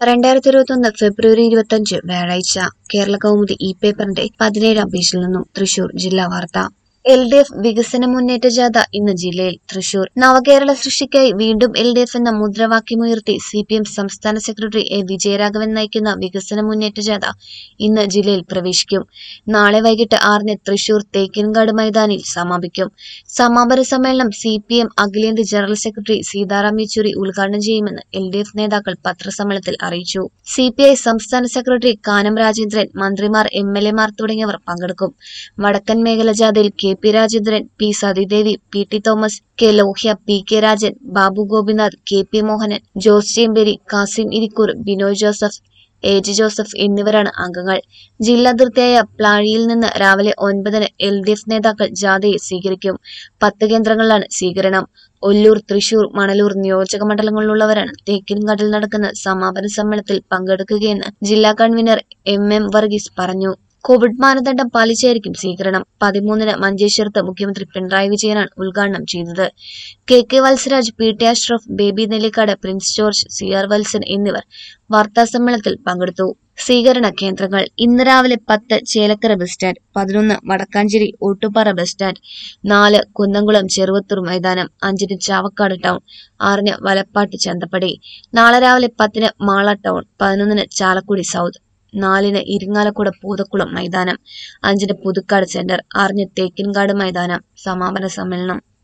രണ്ടായിരത്തി ഇരുപത്തൊന്ന് ഫെബ്രുവരി ഇരുപത്തഞ്ച് വ്യാഴാഴ്ച കേരള കൗമുദി ഇ പേപ്പറിന്റെ പതിനേഴാം പേജിൽ നിന്നും തൃശൂർ ജില്ലാ വാർത്ത എൽ ഡി എഫ് വികസന മുന്നേറ്റ ജാഥ ഇന്ന് ജില്ലയിൽ തൃശൂർ നവകേരള സൃഷ്ടിക്കായി വീണ്ടും എൽ ഡി എഫ് എന്ന മുദ്രാവാക്യമുയർത്തി സി പി എം സംസ്ഥാന സെക്രട്ടറി എ വിജയരാഘവൻ നയിക്കുന്ന വികസന മുന്നേറ്റ ജാഥ ഇന്ന് ജില്ലയിൽ പ്രവേശിക്കും നാളെ വൈകിട്ട് ആറിന് തൃശൂർ തേക്കിൻകാട് മൈതാനിൽ സമാപിക്കും സമാപന സമ്മേളനം സി പി എം അഖിലേന്ത്യാ ജനറൽ സെക്രട്ടറി സീതാറാം യെച്ചൂരി ഉദ്ഘാടനം ചെയ്യുമെന്ന് എൽ ഡി എഫ് നേതാക്കൾ പത്രസമ്മേളനത്തിൽ അറിയിച്ചു സി പി ഐ സംസ്ഥാന സെക്രട്ടറി കാനം രാജേന്ദ്രൻ മന്ത്രിമാർ എം എൽ എമാർ തുടങ്ങിയവർ പങ്കെടുക്കും വടക്കൻ മേഖല ജാഥയിൽ K P Rajendran P Sathidevi P T Thomas K Lohya P K Rajan Babu Gopinath K P Mohanan Jose Chemperi Kasim Irikkur Binoy Joseph A G Joseph എന്നിവരാണ് അംഗങ്ങൾ ജില്ലാതിർത്തിയായ പ്ലാഴിയിൽ നിന്ന് രാവിലെ ഒൻപതിന് എൽ ഡി എഫ് നേതാക്കൾ ജാഥയെ സ്വീകരിക്കും പത്ത് കേന്ദ്രങ്ങളിലാണ് സ്വീകരണം ഒല്ലൂർ തൃശൂർ മണലൂർ നിയോജക മണ്ഡലങ്ങളിലുള്ളവരാണ് തേക്കിൻകാട്ടിൽ നടക്കുന്ന സമാപന സമ്മേളനത്തിൽ പങ്കെടുക്കുകയെന്ന് ജില്ലാ കൺവീനർ എം എം വർഗീസ് പറഞ്ഞു കോവിഡ് മാനദണ്ഡം പാലിച്ചായിരിക്കും സ്വീകരണം പതിമൂന്നിന് മഞ്ചേശ്വരത്ത് മുഖ്യമന്ത്രി പിണറായി വിജയനാണ് ഉദ്ഘാടനം ചെയ്തത് K K Valsaraj P T Ashraf Baby Nellikkad Prince George C R Valsan എന്നിവർ വാർത്താസമ്മേളനത്തിൽ പങ്കെടുത്തു സ്വീകരണ കേന്ദ്രങ്ങൾ ഇന്ന് രാവിലെ പത്ത് ചേലക്കര ബസ് സ്റ്റാൻഡ് പതിനൊന്ന് വടക്കാഞ്ചേരി ഓട്ടുപാറ ബസ് സ്റ്റാൻഡ് നാല് കുന്നംകുളം ചെറുവത്തൂർ മൈതാനം അഞ്ചിന് ചാവക്കാട് ടൗൺ ആറിന് വലപ്പാട്ട് ചന്തപ്പടി നാളെ രാവിലെ പത്തിന് മാള ടൗൺ പതിനൊന്നിന് ചാലക്കുടി സൗത്ത് നാലിന് ഇരിങ്ങാലക്കുട പൂതക്കുളം മൈതാനം അഞ്ചിന് പുതുക്കാട് സെന്റർ ആറിന് തേക്കിൻകാട് മൈതാനം സമാപന സമ്മേളനം